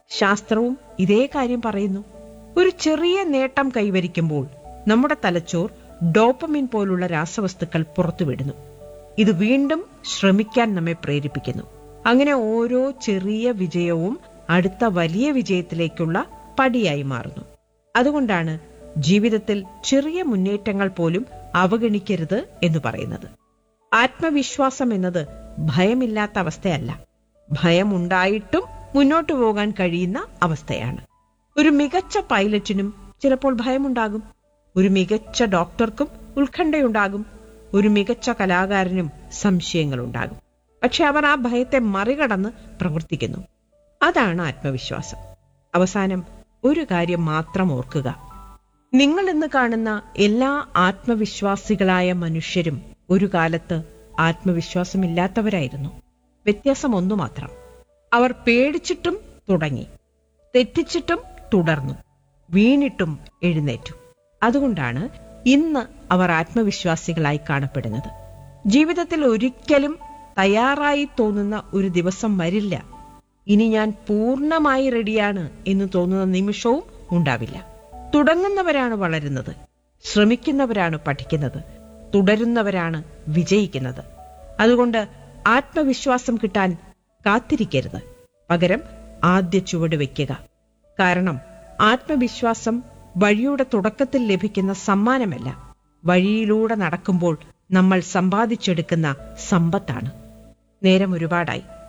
ശാസ്ത്രവും ഇതേ കാര്യം പറയുന്നു ഒരു ചെറിയ നേട്ടം കൈവരിക്കുമ്പോൾ നമ്മുടെ തലച്ചോർ ഡോപ്പമിൻ പോലുള്ള രാസവസ്തുക്കൾ പുറത്തുവിടുന്നു ഇത് വീണ്ടും ശ്രമിക്കാൻ നമ്മെ പ്രേരിപ്പിക്കുന്നു അങ്ങനെ ഓരോ ചെറിയ വിജയവും അടുത്ത വലിയ വിജയത്തിലേക്കുള്ള പടിയായി മാറുന്നു അതുകൊണ്ടാണ് ജീവിതത്തിൽ ചെറിയ മുന്നേറ്റങ്ങൾ പോലും അവഗണിക്കരുത് എന്ന് പറയുന്നത് ആത്മവിശ്വാസം എന്നത് ഭയമില്ലാത്ത അവസ്ഥയല്ല ഭയമുണ്ടായിട്ടും മുന്നോട്ടു പോകാൻ കഴിയുന്ന അവസ്ഥയാണ് ഒരു മികച്ച പൈലറ്റിനും ചിലപ്പോൾ ഭയമുണ്ടാകും ഒരു മികച്ച ഡോക്ടർക്കും ഉത്കണ്ഠയുണ്ടാകും ഒരു മികച്ച കലാകാരനും സംശയങ്ങളുണ്ടാകും പക്ഷെ അവർ ആ ഭയത്തെ മറികടന്ന് പ്രവർത്തിക്കുന്നു അതാണ് ആത്മവിശ്വാസം അവസാനം ഒരു കാര്യം മാത്രം ഓർക്കുക നിങ്ങൾ ഇന്ന് കാണുന്ന എല്ലാ ആത്മവിശ്വാസികളായ മനുഷ്യരും ഒരു കാലത്ത് ആത്മവിശ്വാസമില്ലാത്തവരായിരുന്നു വ്യത്യാസം ഒന്നു മാത്രം അവർ പേടിച്ചിട്ടും തുടങ്ങി തെറ്റിച്ചിട്ടും തുടർന്നു വീണിട്ടും എഴുന്നേറ്റു അതുകൊണ്ടാണ് ഇന്ന് അവർ ആത്മവിശ്വാസികളായി കാണപ്പെടുന്നത് ജീവിതത്തിൽ ഒരിക്കലും തയ്യാറായി തോന്നുന്ന ഒരു ദിവസം വരില്ല ഇനി ഞാൻ പൂർണ്ണമായി റെഡിയാണ് എന്ന് തോന്നുന്ന നിമിഷവും ഉണ്ടാവില്ല തുടങ്ങുന്നവരാണ് വളരുന്നത് ശ്രമിക്കുന്നവരാണ് പഠിക്കുന്നത് തുടരുന്നവരാണ് വിജയിക്കുന്നത് അതുകൊണ്ട് ആത്മവിശ്വാസം കിട്ടാൻ കാത്തിരിക്കരുത് പകരം ആദ്യ ചുവട് വയ്ക്കുക കാരണം ആത്മവിശ്വാസം വഴിയുടെ തുടക്കത്തിൽ ലഭിക്കുന്ന സമ്മാനമല്ല വഴിയിലൂടെ നടക്കുമ്പോൾ നമ്മൾ സമ്പാദിച്ചെടുക്കുന്ന സമ്പത്താണ് നേരം ഒരുപാടായി